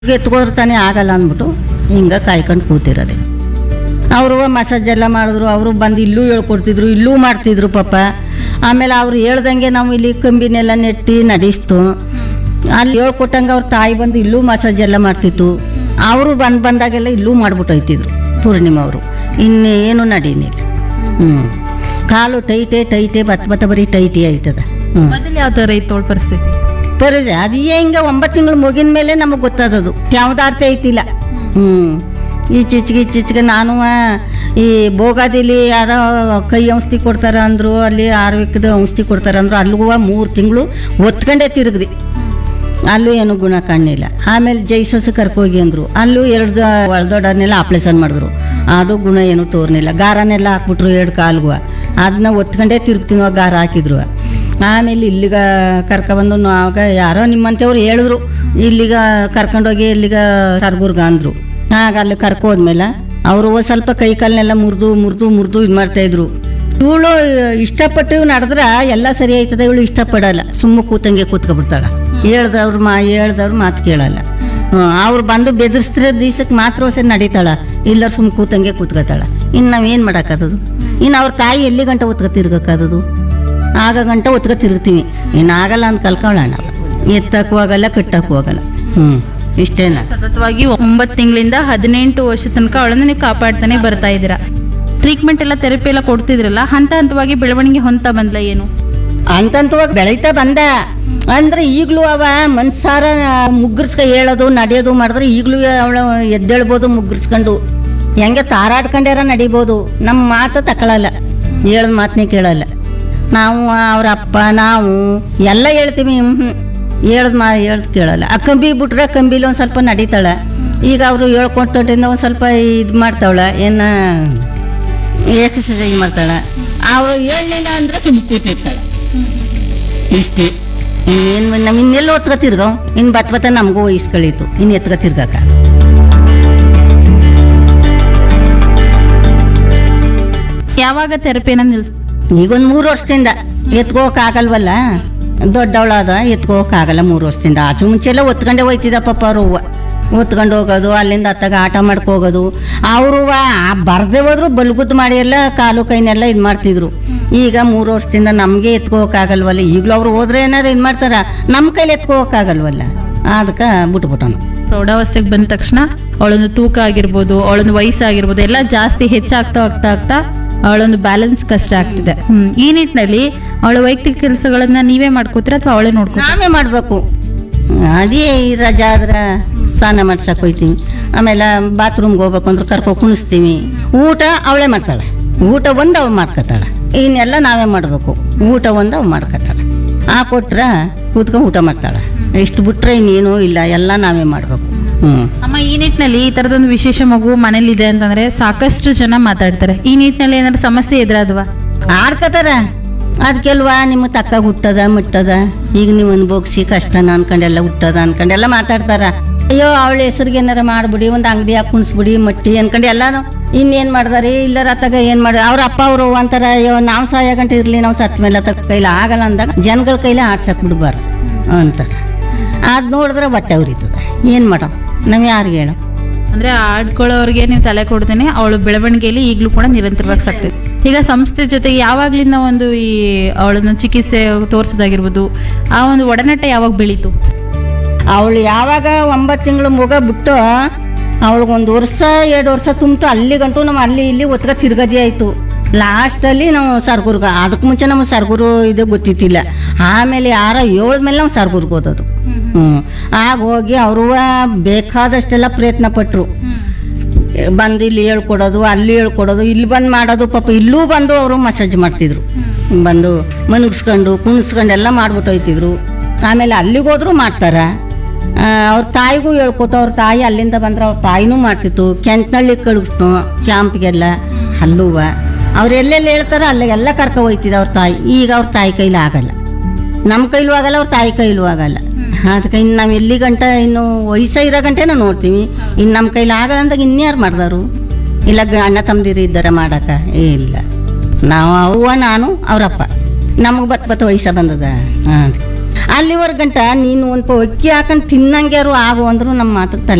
ಎತ್ಕೋರ್ತಾನೆ ಆಗಲ್ಲ ಅಂದ್ಬಿಟ್ಟು ಹಿಂಗೆ ಕಾಯ್ಕೊಂಡು ಕೂತಿರೋದೆ ಅವರು ಮಸಾಜ್ ಎಲ್ಲ ಮಾಡಿದ್ರು ಅವರು ಬಂದು ಇಲ್ಲೂ ಹೇಳ್ಕೊಡ್ತಿದ್ರು ಇಲ್ಲೂ ಮಾಡ್ತಿದ್ರು ಪಾಪ ಆಮೇಲೆ ಅವ್ರು ಹೇಳ್ದಂಗೆ ನಾವು ಇಲ್ಲಿ ಕಂಬಿನೆಲ್ಲ ನೆಟ್ಟಿ ನಡೆಸ್ತು ಅಲ್ಲಿ ಹೇಳ್ಕೊಟ್ಟಂಗೆ ಅವ್ರ ತಾಯಿ ಬಂದು ಇಲ್ಲೂ ಮಸಾಜ್ ಎಲ್ಲ ಮಾಡ್ತಿತ್ತು ಅವರು ಬಂದು ಬಂದಾಗೆಲ್ಲ ಇಲ್ಲೂ ಮಾಡ್ಬಿಟ್ಟು ಹೋಯ್ತಿದ್ರು ಪೂರ್ಣಿಮಾ ಅವರು ಇನ್ನೇನು ನಡೀನಿಲ್ಲ ಹ್ಞೂ ಕಾಲು ಟೈಟೇ ಟೈಟೇ ಬತ್ ಬತ್ತ ಬರೀ ಟೈಟಿ ಆಯ್ತದ ಹ್ಞೂ ಮೊದಲು ಯಾವ ಥರ ಇತ್ತು ಅವಳ ಪರಿಸ್ಥಿತಿ ಪರಿಜ ಅದು ಹಿಂಗೆ ಒಂಬತ್ತು ತಿಂಗಳು ಮುಗಿನ ಮೇಲೆ ನಮಗೆ ಗೊತ್ತಾದದು ಯಾವ್ದು ಅರ್ಥ ಐತಿಲ್ಲ ಹ್ಞೂ ಈಚೀಚೆಗೆ ಈಚೀಚೆಗೆ ನಾನು ಈ ಬೋಗಾದಿಲಿ ಯಾರೋ ಕೈ ಔಷಧಿ ಕೊಡ್ತಾರೆ ಅಂದರು ಅಲ್ಲಿ ಆರ್ವಿಕದ ಔಷಧಿ ಕೊಡ್ತಾರೆ ಅಂದರು ಅಲ್ಲಿಗೂ ಮೂರು ತಿಂಗಳು ಒತ್ಕೊಂಡೇ ತಿರುಗ್ದಿ ಅಲ್ಲೂ ಏನು ಗುಣ ಕಾಣಲಿಲ್ಲ ಆಮೇಲೆ ಜೈಸಸ್ ಕರ್ಕೋಗಿ ಅಂದರು ಅಲ್ಲೂ ಎರಡು ಒಳದೊಡ್ಡನ್ನೆಲ್ಲ ಆಪ್ರೇಷನ್ ಮಾಡಿದ್ರು ಅದು ಗುಣ ಏನು ತೋರ್ನಿಲ್ಲ ಗಾರನೆಲ್ಲ ಹಾಕ್ಬಿಟ್ರು ಎರಡು ಕಾಲ್ಗೂ ಅದನ್ನ ಒತ್ಕೊಂಡೇ ತಿರುಗ್ತೀವಿ ಗಾರ ಹಾಕಿದ್ರು ಆಮೇಲೆ ಇಲ್ಲಿಗ ಕರ್ಕೊಬಂದು ಆವಾಗ ಯಾರೋ ನಿಮ್ಮಂತೆಯವ್ರು ಹೇಳಿದ್ರು ಇಲ್ಲಿಗ ಕರ್ಕೊಂಡೋಗಿ ಇಲ್ಲಿಗ ಸರ್ಗುರ್ಗ ಅಂದರು ಆಗ ಅಲ್ಲಿ ಕರ್ಕೋದ್ಮೇಲೆ ಅವರು ಸ್ವಲ್ಪ ಕೈ ಕಾಲನ್ನೆಲ್ಲ ಮುರಿದು ಮುರಿದು ಮುರಿದು ಇದು ಮಾಡ್ತಾಯಿದ್ರು ಇವಳು ಇಷ್ಟಪಟ್ಟು ಇವ್ ನಡೆದ್ರ ಎಲ್ಲ ಸರಿ ಆಯ್ತದೆ ಇವಳು ಇಷ್ಟಪಡಲ್ಲ ಸುಮ್ಮ ಕೂತಂಗೆ ಕೂತ್ಕೊಬಿಡ್ತಾಳ ಹೇಳ್ದವ್ರ ಮಾ ಹೇಳ್ದವ್ರ ಮಾತು ಕೇಳಲ್ಲ ಅವ್ರು ಬಂದು ಬೆದರ್ಸ್ತಿರೋ ದಿವ್ಸಕ್ಕೆ ಮಾತ್ರ ಸರಿ ನಡೀತಾಳ ಇಲ್ಲ ಸುಮ್ಮ ಕೂತಂಗೆ ಕೂತ್ಕೊತಾಳ ಇನ್ನು ನಾವೇನು ಮಾಡೋಕ್ಕಾದದು ಇನ್ನು ಅವ್ರ ತಾಯಿ ಎಲ್ಲಿ ಗಂಟ ಒತ್ಕೊ ತಿರ್ಗಕ್ಕಾದದು ಆಗ ಗಂಟ ಒತ್ಕೊ ತಿರುಗ್ತೀವಿ ಇನ್ನು ಆಗಲ್ಲ ಅಂತ ಕಲ್ಕೊಳ್ಳೋಣ ನಾವು ಎತ್ತಕ್ಕೂ ಆಗಲ್ಲ ಕಟ್ಟಕ್ಕೂ ಆಗಲ್ಲ ಹ್ಞೂ ಇಷ್ಟೇನ ಸತತವಾಗಿ ಒಂಬತ್ತು ತಿಂಗಳಿಂದ ಹದಿನೆಂಟು ವರ್ಷ ತನಕ ಅವಳನ್ನ ನೀವು ಕಾಪಾಡ್ತಾನೆ ಬರ್ತಾ ಇದ್ದೀರಾ ಟ್ರೀಟ್ಮೆಂಟ್ ಎಲ್ಲ ಥೆರಪಿ ಎಲ್ಲ ಕೊಡ್ತಿದ್ರಲ್ಲ ಹಂತ ಹಂತವಾಗಿ ಬೆಳವಣಿಗೆ ಹೊಂತ ಬಂದ್ಲ ಏನು ಅಂತಂತವಾಗಿ ಬೆಳೀತಾ ಬಂದ ಅಂದ್ರೆ ಈಗಲೂ ಅವ ಮನ್ಸಾರ ಮುಗ್ಗರ್ಸ್ಕ ಹೇಳೋದು ನಡೆಯೋದು ಮಾಡಿದ್ರೆ ಈಗಲೂ ಅವಳು ಎದ್ದೇಳ್ಬೋದು ಮುಗ್ಗರ್ಸ್ಕೊಂಡು ಹೆಂಗೆ ತಾರಾಡ್ಕೊಂಡ್ಯಾರ ನಡಿಬೋದು ನಮ್ಮ ಮಾತು ತಗೊಳಲ್ಲ ಹೇಳದ್ ಮಾತನ್ನೇ ಕೇಳಲ್ಲ ನಾವು ಅವ್ರ ಅಪ್ಪ ನಾವು ಎಲ್ಲ ಹೇಳ್ತೀವಿ ಹ್ಞೂ ಹೇಳ್ದ್ ಮಾ ಹೇಳ್ದ್ ಕೇಳಲ್ಲ ಆ ಕಂಬಿ ಬಿಟ್ರೆ ಕಂಬಿಲಿ ಒಂದು ಸ್ವಲ್ಪ ನಡೀತಾಳೆ ಈಗ ಅವರು ಹೇಳ್ಕೊಟ್ಟದಿಂದ ಒಂದು ಸ್ವಲ್ಪ ಇದು ಮಾಡ್ತಾವಳ ಏನ ಎಕ್ಸಸೈಸ್ ಮಾಡ್ತಾಳೆ ಅವ್ರು ಹೇಳಲಿಲ್ಲ ಅಂದ್ರೆ ತುಂಬ ಕೂತಿರ್ತಾಳೆ ಇಷ್ಟೇ ಇನ್ನೇನು ನಮ್ಮ ಇನ್ನೆಲ್ಲ ಒತ್ಕೊ ತಿರ್ಗವ್ ಇನ್ನು ಬತ್ ಬತ್ತ ನಮಗೂ ವಯಸ್ಕಳೀತು ಇನ್ನು ಎತ್ಕೊ ತಿರ್ಗಕ್ಕ ಯಾವಾಗ ಥೆರಪಿನ ನಿಲ್ಸ್ ಈಗೊಂದು ಮೂರು ವರ್ಷದಿಂದ ಎತ್ಕೋಕ್ ಆಗಲ್ವಲ್ಲ ದೊಡ್ಡವಳಾದ ಎತ್ಕೋಕ್ ಆಗಲ್ಲ ಮೂರು ವರ್ಷದಿಂದ ಆಚೆ ಮುಂಚೆ ಎಲ್ಲ ಒತ್ಕೊಂಡೆ ಹೋಯ್ತಿದ್ದ ಪಾಪ ಅವ್ರು ಹೂವ ಒತ್ಕೊಂಡು ಹೋಗೋದು ಅಲ್ಲಿಂದ ಅತ್ತಾಗ ಆಟ ಮಾಡ್ಕೊ ಹೋಗೋದು ಅವರು ಬರ್ದೇ ಹೋದ್ರು ಬಲ್ಗುದ್ ಮಾಡಿ ಎಲ್ಲ ಕಾಲು ಕೈನೆಲ್ಲ ಇದು ಮಾಡ್ತಿದ್ರು ಈಗ ಮೂರು ವರ್ಷದಿಂದ ನಮಗೆ ಎತ್ಕೋಕ್ ಆಗಲ್ವಲ್ಲ ಈಗಲೂ ಅವ್ರು ಹೋದ್ರೆ ಏನಾದ್ರು ಇದು ಮಾಡ್ತಾರ ನಮ್ಮ ಕೈಲಿ ಎತ್ಕೋಕ್ ಆಗಲ್ವಲ್ಲ ಅದಕ್ಕೆ ಬಿಟ್ಬಿಟ್ಟನು ಪ್ರೌಢಾವಸ್ಥೆಗೆ ಬಂದ ತಕ್ಷಣ ಅವಳೊಂದು ತೂಕ ಆಗಿರ್ಬೋದು ಅವಳೊಂದು ವಯಸ್ಸಾಗಿರ್ಬೋದು ಎಲ್ಲ ಜಾಸ್ತಿ ಹೆಚ್ಚಾಗ್ತಾ ಆಗ್ತಾ ಆಗ್ತಾ ಅವಳೊಂದು ಬ್ಯಾಲೆನ್ಸ್ ಕಷ್ಟ ಆಗ್ತಿದೆ ಹ್ಮ್ ಈ ನಿಟ್ಟಿನಲ್ಲಿ ಅವಳ ವೈಯಕ್ತಿಕ ಕೆಲಸಗಳನ್ನ ನೀವೇ ಮಾಡ್ಕೋತೀರಾ ಅಥವಾ ಅವಳೇ ನೋಡ್ಕೋ ನಾವೇ ಮಾಡಬೇಕು ಅದೇ ಈ ರಜಾ ಆದ್ರೆ ಸ್ನಾನ ಮಾಡ್ಸಕ್ಕೆ ಹೋಯ್ತೀವಿ ಆಮೇಲೆ ಬಾತ್ರೂಮ್ಗೆ ಹೋಗ್ಬೇಕು ಅಂದ್ರೆ ಕರ್ಕೊ ಕುಣಿಸ್ತೀವಿ ಊಟ ಅವಳೇ ಮಾಡ್ತಾಳೆ ಊಟ ಒಂದು ಅವಳು ಮಾಡ್ಕೊತಾಳೆ ಇನ್ನೆಲ್ಲ ನಾವೇ ಮಾಡಬೇಕು ಊಟ ಒಂದು ಅವಳು ಮಾಡ್ಕೊತಾಳೆ ಆ ಕೊಟ್ರೆ ಕೂತ್ಕೊಂಡು ಊಟ ಮಾಡ್ತಾಳೆ ಇಷ್ಟು ಬಿಟ್ರೆ ಇನ್ನೇನೂ ಇಲ್ಲ ಎಲ್ಲ ನಾವೇ ಮಾಡಬೇಕು ಹ್ಞೂ ಅಮ್ಮ ಈ ನಿಟ್ಟಿನಲ್ಲಿ ಈ ತರದೊಂದು ವಿಶೇಷ ಮಗು ಮನೇಲಿದೆ ಅಂತಂದ್ರೆ ಸಾಕಷ್ಟು ಜನ ಮಾತಾಡ್ತಾರೆ ಈ ನಿಟ್ಟಿನಲ್ಲಿ ಏನಾದ್ರು ಸಮಸ್ಯೆ ಎದುರಾದ್ವಾ ಆಡ್ಕತಾರ ಅದಕ್ಕೆಲ್ವಾ ನಿಮ್ಮ ತಕ್ಕ ಹುಟ್ಟದ ಮುಟ್ಟದ ಈಗ ನೀವು ಅನ್ಭೋಗಿಸಿ ಕಷ್ಟನ ಅನ್ಕೊಂಡೆಲ್ಲ ಹುಟ್ಟದ ಅನ್ಕೊಂಡೆಲ್ಲ ಮಾತಾಡ್ತಾರ ಅಯ್ಯೋ ಅವಳ ಹೆಸರಿಗೆ ಏನಾರ ಮಾಡ್ಬಿಡಿ ಒಂದು ಅಂಗಡಿ ಹಾಕಿ ಕುಣಿಸ್ಬಿಡಿ ಮಟ್ಟಿ ಅನ್ಕೊಂಡು ಎಲ್ಲಾನು ಇನ್ನೇನು ಮಾಡ್ದಾರಿ ಇಲ್ಲರ ಅತ್ತಾಗ ಏನು ಮಾಡಿ ಅವ್ರ ಅಪ್ಪ ಅವರು ಅಂತಾರ ಅಯ್ಯೋ ನಾವು ಸಾಯ ಗಂಟೆ ಇರಲಿ ನಾವು ಸತ್ ಮೇಲೆ ತಕ್ಕ ಕೈಲಿ ಆಗಲ್ಲ ಅಂದಾಗ ಜನಗಳ ಕೈಲಿ ಆಡ್ಸಕ್ ಬಿಡ್ಬಾರ್ದು ಅಂತಾರೆ ಅದು ನೋಡಿದ್ರೆ ಬಟ್ಟೆ ಉರಿತದ ಏನು ಮಾಡೋ ನಾವು ಯಾರಿಗೆ ಹೇಳೋ ಅಂದ್ರೆ ಆಡ್ಕೊಳ್ಳೋರಿಗೆ ನೀವು ತಲೆ ಕೊಡ್ತೇನೆ ಅವಳು ಬೆಳವಣಿಗೆಯಲ್ಲಿ ಈಗಲೂ ಕೂಡ ನಿರಂತರವಾಗಿ ಸಾಕ್ತದೆ ಈಗ ಸಂಸ್ಥೆ ಜೊತೆಗೆ ಯಾವಾಗ್ಲಿಂದ ಒಂದು ಈ ಅವಳನ್ನು ಚಿಕಿತ್ಸೆ ತೋರಿಸೋದಾಗಿರ್ಬೋದು ಆ ಒಂದು ಒಡನಾಟ ಯಾವಾಗ ಬೆಳೀತು ಅವಳು ಯಾವಾಗ ಒಂಬತ್ತು ತಿಂಗಳು ಮಗ ಬಿಟ್ಟು ಅವಳಿಗೊಂದು ವರ್ಷ ಎರಡು ವರ್ಷ ತುಂಬಿತು ಅಲ್ಲಿ ಗಂಟು ನಾವು ಅಲ್ಲಿ ಇಲ್ಲಿ ಒತ್ಕ ತಿರ್ಗದಿ ಆಯಿತು ಲಾಸ್ಟಲ್ಲಿ ನಾವು ಸರ್ಗುರ್ಗ ಅದಕ್ಕೆ ಮುಂಚೆ ನಮಗೆ ಸರ್ಗುರು ಇದು ಗೊತ್ತಿತ್ತಿಲ್ಲ ಆಮೇಲೆ ಯಾರ ಏಳ್ಮೇಲೆ ನಾವು ಸರ್ಗುರ್ಗೆ ಓದೋದು ಹ್ಞೂ ಆಗ ಹೋಗಿ ಅವರು ಬೇಕಾದಷ್ಟೆಲ್ಲ ಪ್ರಯತ್ನ ಪಟ್ಟರು ಬಂದು ಇಲ್ಲಿ ಹೇಳ್ಕೊಡೋದು ಅಲ್ಲಿ ಹೇಳ್ಕೊಡೋದು ಇಲ್ಲಿ ಬಂದು ಮಾಡೋದು ಪಾಪ ಇಲ್ಲೂ ಬಂದು ಅವರು ಮಸಾಜ್ ಮಾಡ್ತಿದ್ರು ಬಂದು ಮನಗಿಸ್ಕೊಂಡು ಕುಣಿಸ್ಕೊಂಡು ಎಲ್ಲ ಮಾಡ್ಬಿಟ್ಟು ಹೋಯ್ತಿದ್ರು ಆಮೇಲೆ ಅಲ್ಲಿಗೆ ಹೋದ್ರು ಮಾಡ್ತಾರ ಆ, ಅವ್ರ ತಾಯಿಗೂ ಹೇಳ್ಕೊಟ್ಟು ಅವ್ರ ತಾಯಿ ಅಲ್ಲಿಂದ ಬಂದ್ರೆ ಅವ್ರ ತಾಯಿನೂ ಮಾಡ್ತಿತ್ತು ಕೆಂಚನಳ್ಳಿ ಕಳಿಸ್ತು ಕ್ಯಾಂಪ್ಗೆಲ್ಲ ಅಲ್ಲೂವ ಅವ್ರು ಎಲ್ಲೆಲ್ಲಿ ಹೇಳ್ತಾರ ಅಲ್ಲಿಗೆಲ್ಲ ಕರ್ಕೊ ಹೋಯ್ತಿದ್ದ ಅವ್ರ ತಾಯಿ ಈಗ ಅವ್ರ ತಾಯಿ ಕೈಲಿ ಆಗಲ್ಲ ನಮ್ಮ ಕೈಲೂ ಆಗಲ್ಲ ಅವ್ರ ತಾಯಿ ಕೈಲೂ ಆಗಲ್ಲ ಅದಕ್ಕೆ ಇನ್ನು ನಾವು ಎಲ್ಲಿ ಗಂಟ ಇನ್ನು ವಯಸ್ಸ ಇರೋ ಗಂಟೆ ನಾವು ನೋಡ್ತೀವಿ ಇನ್ನು ನಮ್ಮ ಕೈಲಿ ಆಗಲ್ಲ ಅಂದಾಗ ಇನ್ಯಾರು ಮಾಡ್ದಾರು ಇಲ್ಲ ಗ- ಅಣ್ಣ ತಮ್ಮದಿರು ಇದ್ದಾರೆ ಮಾಡಕ ಇಲ್ಲ ನಾವು ಅವ್ವ ನಾನು ಅವರಪ್ಪ ನಮಗೆ ಬತ್ ಬತ್ ವಯಸ್ಸ ಬಂದದ ಹಾಂ ಅಲ್ಲಿವರೆಗೆ ಗಂಟ ನೀನು ಒಂದು ಅಕ್ಕಿ ಹಾಕೊಂಡು ತಿನ್ನಂಗ್ಯಾರು ಆಗು ಅಂದ್ರು ನಮ್ಮ ಮಾತು ತಲೆ